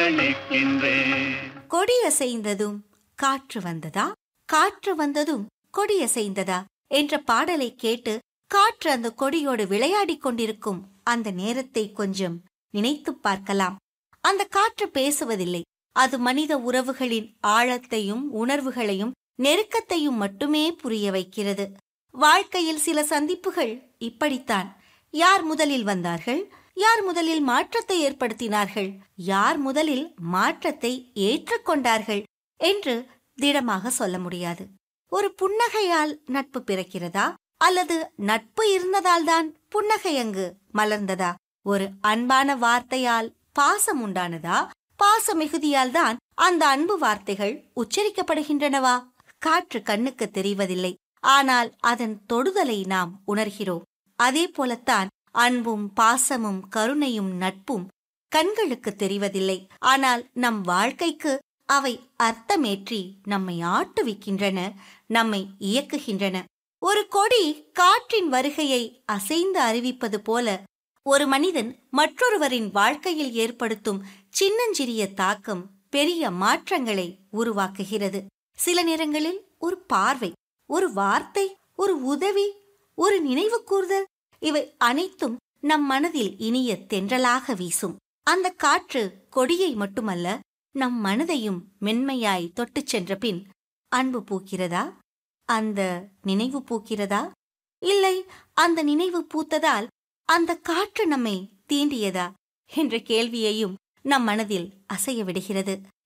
அளிக்கின்றேன் கொடி அசைந்ததும் காற்று வந்ததா காற்று வந்ததும் கொடி அசைந்ததா என்ற பாடலை கேட்டு காற்று அந்த கொடியோடு விளையாடிக் கொண்டிருக்கும் அந்த நேரத்தை கொஞ்சம் நினைத்துப் பார்க்கலாம் அந்த காற்று பேசுவதில்லை அது மனித உறவுகளின் ஆழத்தையும் உணர்வுகளையும் நெருக்கத்தையும் மட்டுமே புரிய வைக்கிறது வாழ்க்கையில் சில சந்திப்புகள் இப்படித்தான் யார் முதலில் வந்தார்கள் யார் முதலில் மாற்றத்தை ஏற்படுத்தினார்கள் யார் முதலில் மாற்றத்தை ஏற்றுக்கொண்டார்கள் என்று திடமாக சொல்ல முடியாது ஒரு புன்னகையால் நட்பு பிறக்கிறதா அல்லது நட்பு இருந்ததால்தான் புன்னகை அங்கு மலர்ந்ததா ஒரு அன்பான வார்த்தையால் பாசம் உண்டானதா பாச மிகுதியால் தான் அந்த அன்பு வார்த்தைகள் உச்சரிக்கப்படுகின்றனவா காற்று கண்ணுக்கு தெரிவதில்லை ஆனால் அதன் தொடுதலை நாம் உணர்கிறோம் அதே போலத்தான் அன்பும் பாசமும் கருணையும் நட்பும் கண்களுக்கு தெரிவதில்லை ஆனால் நம் வாழ்க்கைக்கு அவை அர்த்தமேற்றி நம்மை ஆட்டுவிக்கின்றன நம்மை இயக்குகின்றன ஒரு கொடி காற்றின் வருகையை அசைந்து அறிவிப்பது போல ஒரு மனிதன் மற்றொருவரின் வாழ்க்கையில் ஏற்படுத்தும் சின்னஞ்சிறிய தாக்கம் பெரிய மாற்றங்களை உருவாக்குகிறது சில நேரங்களில் ஒரு பார்வை ஒரு வார்த்தை ஒரு உதவி ஒரு நினைவு கூர்தல் இவை அனைத்தும் நம் மனதில் இனிய தென்றலாக வீசும் அந்த காற்று கொடியை மட்டுமல்ல நம் மனதையும் மென்மையாய் தொட்டுச் சென்ற பின் அன்பு பூக்கிறதா அந்த நினைவு பூக்கிறதா இல்லை அந்த நினைவு பூத்ததால் அந்த காற்று நம்மை தீண்டியதா என்ற கேள்வியையும் நம் மனதில் அசைய விடுகிறது